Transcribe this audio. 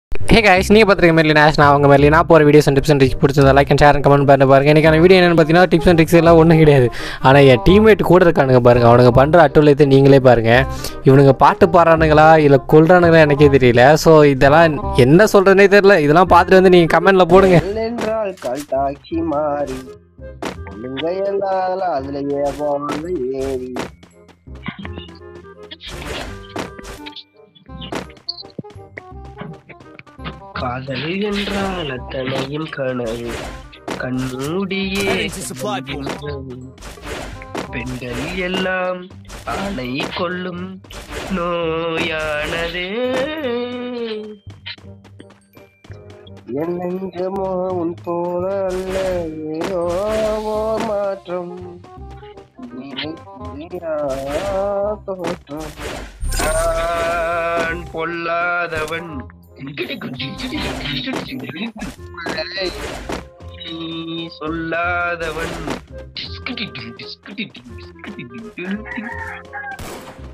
ஹே guys நீங்கள் பார்த்துருக்க மாதிரி நேஷ் நான் அவங்க மாதிரி நான் போகிற videos and tips and tricks பிடிச்சதை like and share and comment பண்ணி பாருங்க எனக்கான வீடியோ என்னென்னு பார்த்தீங்கன்னா டிப்ஸ் அண்ட் ட்ரிக்ஸ் எல்லாம் ஒன்றும் கிடையாது ஆனால் என் டீம்மேட் கூட இருக்கானுங்க பாருங்க அவனுங்க பண்ணுற அட்டுலயத்தை நீங்களே பாருங்க இவனுங்க பாட்டு பாடுறானுங்களா இல்லை கொள்றானுங்களா எனக்கே தெரியல ஸோ இதெல்லாம் என்ன சொல்கிறதுனே தெரியல இதெல்லாம் பார்த்துட்டு வந்து நீங்கள் கமெண்ட்டில் போடுங்க என்றால் கல்டாக்கி மாறி ஒழுங்க எல்லால அதுலயே போன ஏறி காதல் என்றால் அத்தனையும் கனவு கண்மூடியே பெண்கள் எல்லாம் ஆணை கொள்ளும் நோயானதே என் நெஞ்சமோ உன் போல அல்ல ஏதோ ஓர் மாற்றம் நினைக்கிறா தோற்றம் நான் பொல்லாதவன் நீ சொல்லாதவன்